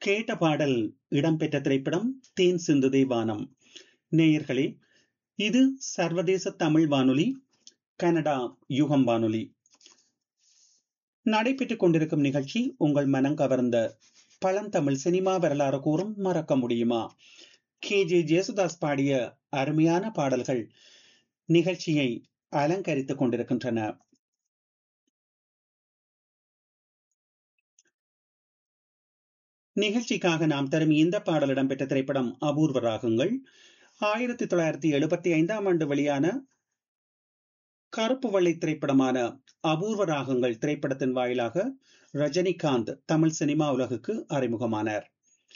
கேட்ட பாடல் இடம்பெற்ற திரைப்படம் தேன் சிந்துதே வானம் நேயர்களே இது சர்வதேச தமிழ் வானொலி கனடா யுகம் வானொலி நடைபெற்றுக் கொண்டிருக்கும் நிகழ்ச்சி உங்கள் மனம் கவர்ந்த பழந்தமிழ் சினிமா வரலாறு கூறும் மறக்க முடியுமா கே ஜே ஜேசுதாஸ் பாடிய அருமையான பாடல்கள் நிகழ்ச்சியை அலங்கரித்துக் கொண்டிருக்கின்றன நிகழ்ச்சிக்காக நாம் தரும் இந்த பாடல் இடம்பெற்ற திரைப்படம் அபூர்வ ராகங்கள் ஆயிரத்தி தொள்ளாயிரத்தி எழுபத்தி ஐந்தாம் ஆண்டு வெளியான கருப்பு வெள்ளை திரைப்படமான அபூர்வ ராகங்கள் திரைப்படத்தின் வாயிலாக ரஜினிகாந்த் தமிழ் சினிமா உலகுக்கு அறிமுகமானார்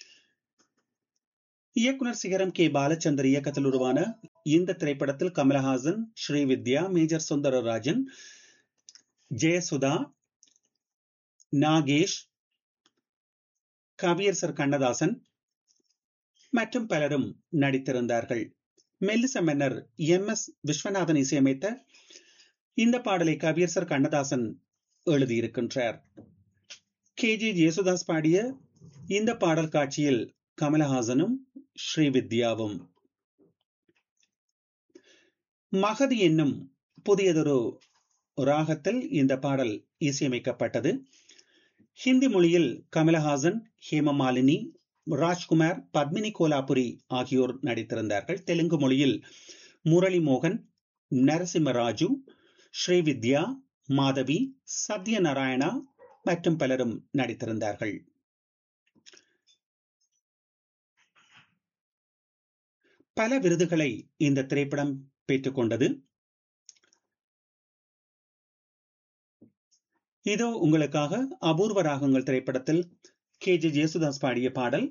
இயக்குனர் சிகரம் கே பாலச்சந்தர் இயக்கத்தில் உருவான இந்த திரைப்படத்தில் கமலஹாசன் ஸ்ரீவித்யா மேஜர் சுந்தரராஜன் ஜெயசுதா நாகேஷ் கவியரசர் கண்ணதாசன் மற்றும் பலரும் நடித்திருந்தார்கள் மெல்லிச மன்னர் எம் எஸ் விஸ்வநாதன் இசையமைத்த இந்த பாடலை கவியரசர் கண்ணதாசன் எழுதியிருக்கின்றார் கே ஜி ஜேசுதாஸ் பாடிய இந்த பாடல் காட்சியில் கமலஹாசனும் ஸ்ரீவித்யாவும் மகதி என்னும் புதியதொரு ராகத்தில் இந்த பாடல் இசையமைக்கப்பட்டது ஹிந்தி மொழியில் கமலஹாசன் ஹேமமாலினி ராஜ்குமார் பத்மினி கோலாபுரி ஆகியோர் நடித்திருந்தார்கள் தெலுங்கு மொழியில் முரளி மோகன் நரசிம்மராஜு ஸ்ரீவித்யா மாதவி சத்யநாராயணா மற்றும் பலரும் நடித்திருந்தார்கள் பல விருதுகளை இந்த திரைப்படம் பெற்றுக்கொண்டது இதோ உங்களுக்காக அபூர்வ ராகங்கள் திரைப்படத்தில் கே ஜே ஜேசுதாஸ் பாடிய பாடல்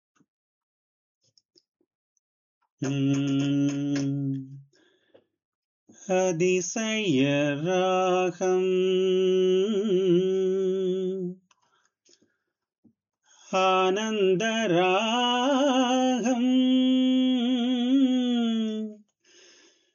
அதிசய ராகம் ஆனந்த ராகம்